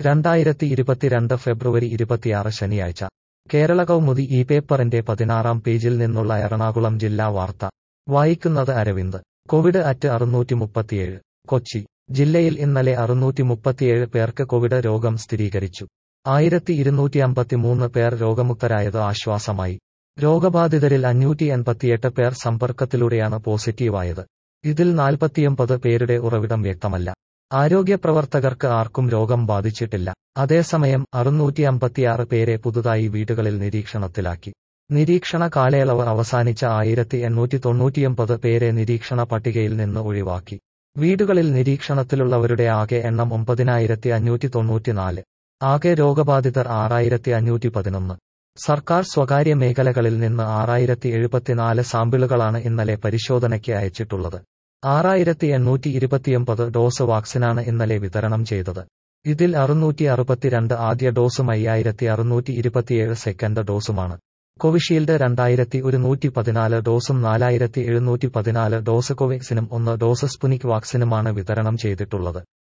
രണ്ടായിരത്തി ഇരുപത്തിരണ്ട് ഫെബ്രുവരി ഇരുപത്തിയാറ് ശനിയാഴ്ച കേരള കൗമുദി ഈ പേപ്പറിന്റെ പതിനാറാം പേജിൽ നിന്നുള്ള എറണാകുളം ജില്ലാ വാർത്ത വായിക്കുന്നത് അരവിന്ദ് കോവിഡ് അറ്റ് അറുന്നൂറ്റി മുപ്പത്തിയേഴ് കൊച്ചി ജില്ലയിൽ ഇന്നലെ അറുന്നൂറ്റി മുപ്പത്തിയേഴ് പേർക്ക് കോവിഡ് രോഗം സ്ഥിരീകരിച്ചു ആയിരത്തി ഇരുന്നൂറ്റി അമ്പത്തിമൂന്ന് പേർ രോഗമുക്തരായത് ആശ്വാസമായി രോഗബാധിതരിൽ അഞ്ഞൂറ്റി എൺപത്തിയെട്ട് പേർ സമ്പർക്കത്തിലൂടെയാണ് പോസിറ്റീവായത് ഇതിൽ നാൽപ്പത്തിയൊമ്പത് പേരുടെ ഉറവിടം വ്യക്തമല്ല ആരോഗ്യപ്രവർത്തകർക്ക് ആർക്കും രോഗം ബാധിച്ചിട്ടില്ല അതേസമയം അറുന്നൂറ്റി അമ്പത്തിയാറ് പേരെ പുതുതായി വീടുകളിൽ നിരീക്ഷണത്തിലാക്കി നിരീക്ഷണ കാലയളവ് അവസാനിച്ച ആയിരത്തി എണ്ണൂറ്റി തൊണ്ണൂറ്റിയൊമ്പത് പേരെ നിരീക്ഷണ പട്ടികയിൽ നിന്ന് ഒഴിവാക്കി വീടുകളിൽ നിരീക്ഷണത്തിലുള്ളവരുടെ ആകെ എണ്ണം ഒമ്പതിനായിരത്തി അഞ്ഞൂറ്റി തൊണ്ണൂറ്റിനാല് ആകെ രോഗബാധിതർ ആറായിരത്തി അഞ്ഞൂറ്റി പതിനൊന്ന് സർക്കാർ സ്വകാര്യ മേഖലകളിൽ നിന്ന് ആറായിരത്തി എഴുപത്തിനാല് സാമ്പിളുകളാണ് ഇന്നലെ പരിശോധനയ്ക്ക് അയച്ചിട്ടുള്ളത് ആറായിരത്തി എണ്ണൂറ്റി ഇരുപത്തിയൊമ്പത് ഡോസ് വാക്സിനാണ് ഇന്നലെ വിതരണം ചെയ്തത് ഇതിൽ അറുന്നൂറ്റി അറുപത്തിരണ്ട് ആദ്യ ഡോസും അയ്യായിരത്തി അറുന്നൂറ്റി ഇരുപത്തിയേഴ് സെക്കൻഡ് ഡോസുമാണ് കോവിഷീൽഡ് രണ്ടായിരത്തി ഒരുന്നൂറ്റി പതിനാല് ഡോസും നാലായിരത്തി എഴുന്നൂറ്റി പതിനാല് ഡോസ് കോവാക്സിനും ഒന്ന് ഡോസ് സ്പുനിക് വാക്സിനുമാണ് വിതരണം ചെയ്തിട്ടുള്ളത്